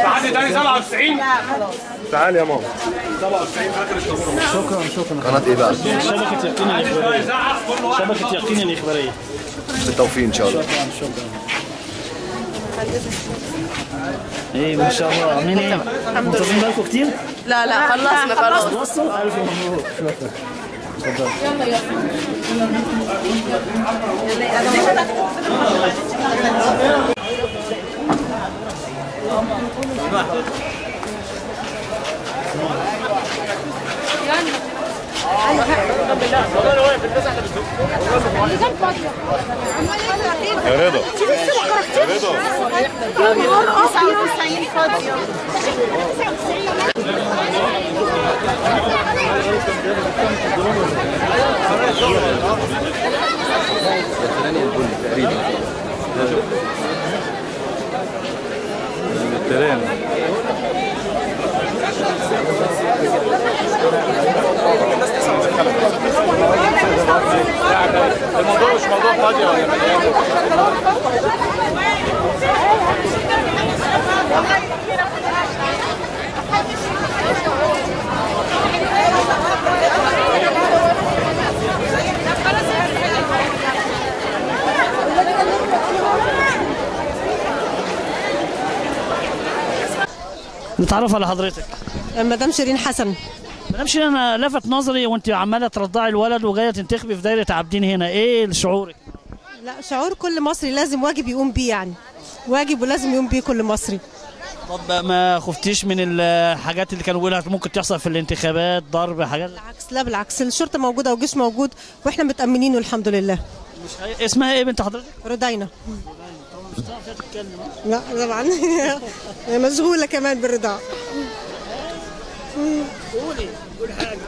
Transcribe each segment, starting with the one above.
عندي تاني 97 تعال يا ماما شكرا شكرا قناه ايه بقى شبكه يقين الاخباريه زعق كل واحد شبكه يقين الاخباريه بالتوفيق ان شاء الله شكرا شكرا ايه ما شاء الله عاملين ايه؟ منتظرين بالكم كتير؟ لا لا خلصنا خلاص خلصتوا؟ الف مبروك شكرا اتفضل يا رضا الفلاني البني تقريبا التران الموضوع مش موضوع فاضي ولا نتعرف على حضرتك مدام شيرين حسن مدام شيرين انا لفت نظري وانت عماله ترضعي الولد وجايه تنتخبي في دايره عابدين هنا ايه شعورك؟ لا شعور كل مصري لازم واجب يقوم بيه يعني واجب ولازم يقوم بيه كل مصري طب ما خفتيش من الحاجات اللي كانوا بيقولها ممكن تحصل في الانتخابات ضرب حاجات بالعكس لا بالعكس الشرطه موجوده والجيش موجود واحنا متامنين والحمد لله مش اسمها ايه بنت حضرتك؟ رضينا لا طبعا مشغوله كمان بالرضاعه قولي قولي حاجه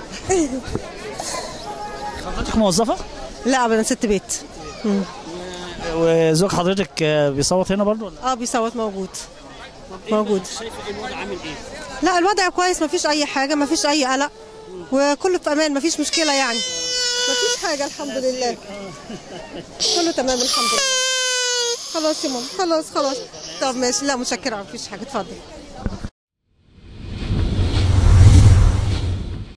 حضرتك موظفه؟ لا ابدا ست بيت مم. وزوج حضرتك بيصوت هنا برضه ولا؟ اه بيصوت موجود موجود شايفه ايه الوضع عامل ايه؟ لا الوضع كويس مفيش اي حاجه مفيش اي قلق وكله في امان مفيش مشكله يعني مفيش حاجه الحمد لله كله تمام الحمد لله خلاص يا ماما خلاص خلاص طب ماشي لا متشكره مفيش حاجه اتفضل